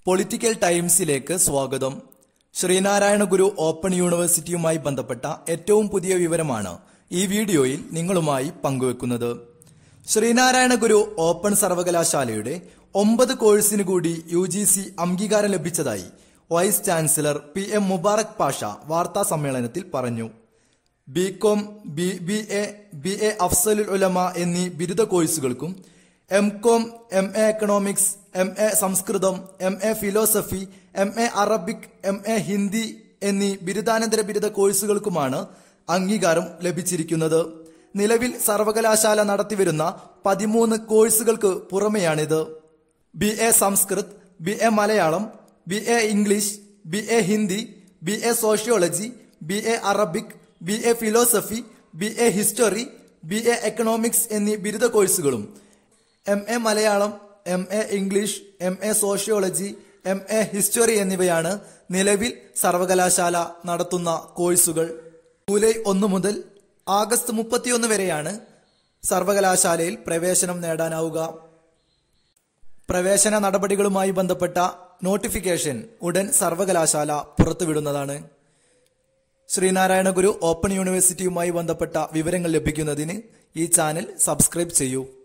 political ടൈംസിലേക്ക് സ്വാഗതം ശ്രീനാരായണ ഗുരു open യൂണിവേഴ്സിറ്റിയുമായി ബന്ധപ്പെട്ട ഏറ്റവും പുതിയ വിവരമാണ് ഈ വീഡിയോയിൽ നിങ്ങളുമായി പങ്കുവെക്കുന്നത് ശ്രീനാരായണ ഗുരു ഓപ്പൺ സർവകലാശാലയുടെ ഒമ്പത് കോഴ്സിന് കൂടി യു ജി സി അംഗീകാരം ലഭിച്ചതായി vice chancellor P M Mubarak Pasha വാർത്താ സമ്മേളനത്തിൽ പറഞ്ഞു B Com B B A B A അഫ്സലുൽ ഉലമ എന്നീ ബിരുദ കോഴ്സുകൾക്കും M Com M A economics M A Samskritam M A philosophy M A Arabic M A Hindi എന്നീ ബിരുദാനന്തര ബിരുദ കോഴ്സുകൾക്കുമാണ് അംഗീകാരം ലഭിച്ചിരിക്കുന്നത് നിലവിൽ സർവകലാശാല നടത്തിവരുന്ന പതിമൂന്ന് കോഴ്സുകൾക്ക് പുറമെയാണിത് B A Sanskrit B A Malayalam B A English B A Hindi B A sociology B A Arabic B A philosophy B A history B A economics എന്നീ ബിരുദ കോഴ്സുകളും M A Malayalam M A English M A sociology M A history എന്നിവയാണ് നിലവിൽ സർവകലാശാല നടത്തുന്ന കോഴ്സുകൾ July ഒന്ന് മുതൽ ആഗസ്റ്റ് മുപ്പത്തിയൊന്ന് വരെയാണ് സർവകലാശാലയിൽ പ്രവേശനം നേടാനാവുക പ്രവേശന നടപടികളുമായി ബന്ധപ്പെട്ട നോട്ടിഫിക്കേഷൻ ഉടൻ സർവകലാശാല പുറത്തുവിടുന്നതാണ് ശ്രീനാരായണ ഗുരു ഓപ്പൺ യൂണിവേഴ്സിറ്റിയുമായി ബന്ധപ്പെട്ട വിവരങ്ങൾ ലഭിക്കുന്നതിന് ഈ ചാനൽ സബ്സ്ക്രൈബ് ചെയ്യൂ